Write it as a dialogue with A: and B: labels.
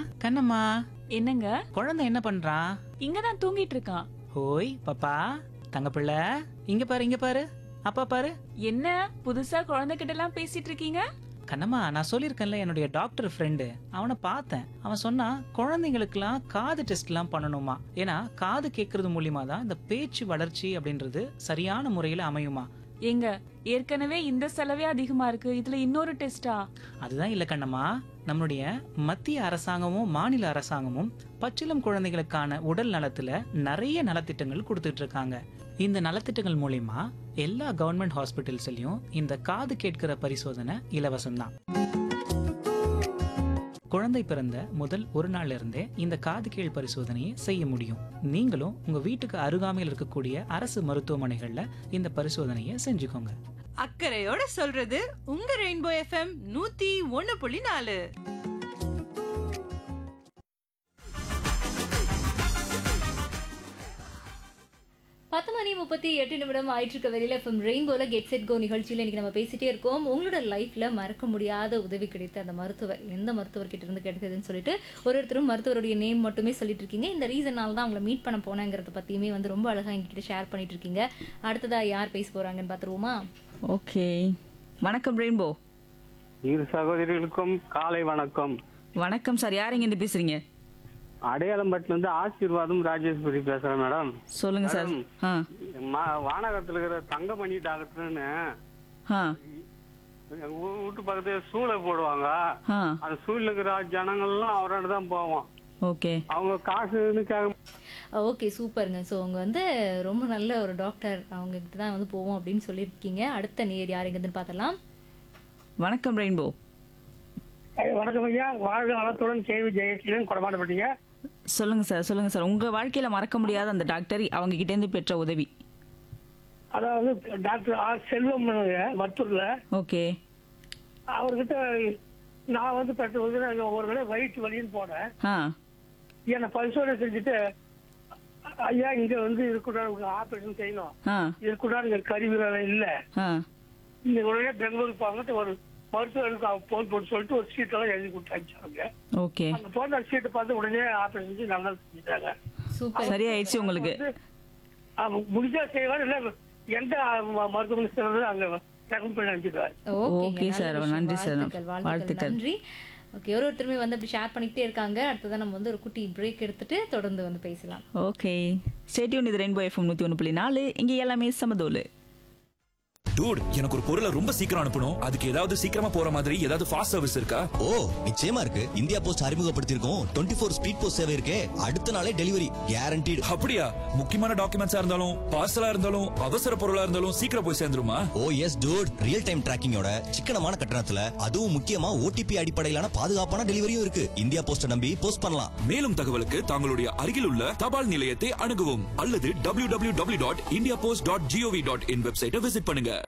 A: கண்ணம்மா
B: என்னங்க
A: குழந்தை என்ன பண்றான்
B: இங்கதான் தூங்கிட்டு இருக்கான்
A: ஹோய் பாப்பா தங்கப்பிள்ளை இங்க பாரு இங்க பாரு அப்பா பாரு
B: என்ன புதுசா குழந்தைகிட்ட எல்லாம் பேசிட்டு இருக்கீங்க
A: கண்ணம்மா நான் சொல்லியிருக்கேன்ல என்னுடைய டாக்டர் ஃப்ரெண்டு அவனை பார்த்தேன் அவன் சொன்னா குழந்தைங்களுக்குலாம் காது டெஸ்ட்லாம் பண்ணணுமா ஏன்னா காது கேட்கறது மூலியமா தான் இந்த பேச்சு வளர்ச்சி அப்படின்றது சரியான முறையில் அமையுமா
B: ஏங்க ஏற்கனவே இந்த செலவே அதிகமா இருக்கு இதுல இன்னொரு டெஸ்டா
A: அதுதான் இல்ல கண்ணம்மா நம்மளுடைய மத்திய அரசாங்கமும் மாநில அரசாங்கமும் பச்சிளம் குழந்தைகளுக்கான உடல் நலத்துல நிறைய நலத்திட்டங்கள் கொடுத்துட்டு இருக்காங்க இந்த நலத்திட்டங்கள் மூலியமா எல்லா கவர்மெண்ட் ஹாஸ்பிட்டல்ஸ்லயும் இந்த காது கேட்கிற பரிசோதனை இலவசம்தான் குழந்தை பிறந்த முதல் ஒரு நாள்ல இருந்தே இந்த காது கேள் பரிசோதனையை செய்ய முடியும் நீங்களும் உங்க வீட்டுக்கு அருகாமையில் இருக்கக்கூடிய அரசு மருத்துவமனைகள்ல இந்த பரிசோதனையை செஞ்சுக்கோங்க
C: அக்கறையோட சொல்றது உங்க ரெயின்போ எஃப்எம் நூத்தி ஒண்ணு புள்ளி நாலு
D: பத்து மணி முப்பத்தி எட்டு நிமிடம் ஆயிட்டு இருக்க வெளியில எஃப்எம் ரெயின்போல கெட் செட் கோ நிகழ்ச்சியில் இன்னைக்கு நம்ம பேசிட்டே இருக்கோம் உங்களோட லைஃப்ல மறக்க முடியாத உதவி கிடைத்த அந்த மருத்துவர் எந்த மருத்துவர் கிட்ட இருந்து கிடைத்ததுன்னு சொல்லிட்டு ஒரு ஒருத்தரும் மருத்துவருடைய நேம் மட்டுமே சொல்லிட்டு இருக்கீங்க இந்த ரீசனால தான் அவங்களை மீட் பண்ண போனேங்கிறத பத்தியுமே வந்து ரொம்ப அழகா எங்ககிட்ட ஷேர் பண்ணிட்டு இருக்கீங்க அடுத்ததா யார் பேச போறாங்கன்னு பாத்துருவோமா
E: ஓகே வணக்கம் ரெயின்போ
F: இரு சகோதரிகளுக்கும் காலை வணக்கம்
E: வணக்கம் சார் யார் இருந்து பேசுறீங்க
F: அடையாளம்பட்டுல இருந்து ஆசீர்வாதம் ராஜேஸ்வரி பேசுறேன் மேடம்
E: சொல்லுங்க சார் ஆ
F: ம- வானகத்துல இருக்கிற தங்கமணி டாக்டர்னு
E: ஆ
F: எங்க ஊ- வீட்டு பக்கத்துல சூளை போடுவாங்க
E: ஆ
F: அந்த சூழ்ல இருக்கிற ஜனங்கள்லாம் அவரோட தான் போவோம்
E: ஓகே
F: அவங்க காசுன்னு கேட்க
D: ஓகே சூப்பருங்க ஸோ அவங்க வந்து ரொம்ப நல்ல ஒரு டாக்டர் அவங்க கிட்ட தான் வந்து போவோம் அப்படின்னு சொல்லியிருக்கீங்க அடுத்த நேர் யார் எங்கன்னு பார்த்தலாம்
E: வணக்கம் ரெயின்போ
F: வணக்கம் ஐயா வாழ்க வளத்துடன் கேவி ஜெயசீலன் கொடமாட்டப்பட்டீங்க
E: சொல்லுங்க சார் சொல்லுங்க சார் உங்க வாழ்க்கையில மறக்க முடியாத அந்த டாக்டர் அவங்க கிட்ட இருந்து பெற்ற உதவி
F: அதாவது டாக்டர் ஆர் செல்வம் மத்தூர்ல
E: ஓகே
F: அவர்கிட்ட நான் வந்து பெற்ற ஒரு வேளை வயிற்று வலின்னு போனேன்
E: ஆ
F: என்னை பரிசோதனை செஞ்சுட்டு ஐயா இங்க வந்து இருக்கக்கூடாது ஆபரேஷன் செய்யணும்
E: ஆ
F: இருக்கக்கூடாது இங்க கருவிகள் இல்ல
E: ஆ
F: இந்த உடனே பெங்களூருக்கு போங்கிட்டு ஒரு மருத்துவருக்கு அவங்க போன் போட்டு சொல்லிட்டு ஒரு சீட் எல்லாம் எழுதி கொடுத்து அனுப்பிச்சாங்க
E: ஓகே
F: அந்த போன சீட்டை பார்த்து உடனே ஆபரேஷன் செஞ்சு நல்லா செஞ்சுட்டாங்க
D: சூப்பர்
E: சரியாயிடுச்சு உங்களுக்கு
F: வந்து, அவங்க முடிஞ்சா செய்வார் இல்ல எந்த ம- மருத்துவமனை செல்றது அங்க ரெக்கமெண்ட் பண்ணி அனுப்பிடுவார்
E: Okay, sir. நன்றி, sir.
D: வாழ்த்துக்கள்
E: வாழ்த்துக்கள்.
D: நன்றி ஓகே ஒரு ஒருத்தருமே வந்து அப்படி ஷேர் பண்ணிக்கிட்டே இருக்காங்க அடுத்ததான் நம்ம வந்து ஒரு குட்டி பிரேக் எடுத்துட்டு தொடர்ந்து வந்து பேசலாம்
E: ஓகே ஸ்டேடியூன் இது ரெயின்போ எஃப்எம் நூற்றி ஒன்று புள்ளி நாலு இங்கே எல்லாமே சமதோலு
G: டூட் எனக்கு ஒரு பொருளை ரொம்ப சீக்கிரம் அனுப்பணும் அதுக்கு ஏதாவது சீக்கிரமா போற மாதிரி ஏதாவது ஃபாஸ்ட் சர்வீஸ் இருக்கா
H: ஓ நிச்சயமா இருக்கு இந்தியா போஸ்ட் அறிமுகப்படுத்தியிருக்கோம் டுவெண்ட்டி ஃபோர் ஸ்பீட் போஸ்ட் சேவை இருக்கே அடுத்த நாளே டெலிவரி கேரண்டீடு
G: அப்படியா முக்கியமான டாக்குமெண்ட்ஸா இருந்தாலும் பார்சலா இருந்தாலும் அவசர பொருளா இருந்தாலும் சீக்கிரம் போய் சேர்ந்துருமா
H: ஓ எஸ் டூட் ரியல் டைம் டிராக்கிங்கோட சிக்கனமான கட்டணத்துல அதுவும் முக்கியமா ஓடிபி அடிப்படையிலான பாதுகாப்பான டெலிவரியும் இருக்கு இந்தியா போஸ்ட நம்பி போஸ்ட் பண்ணலாம்
G: மேலும் தகவலுக்கு தங்களுடைய அருகில் உள்ள தபால் நிலையத்தை அணுகவும் அல்லது www.indiapost.gov.in டாட் வெப்சைட்டை விசிட் பண்ணுங்க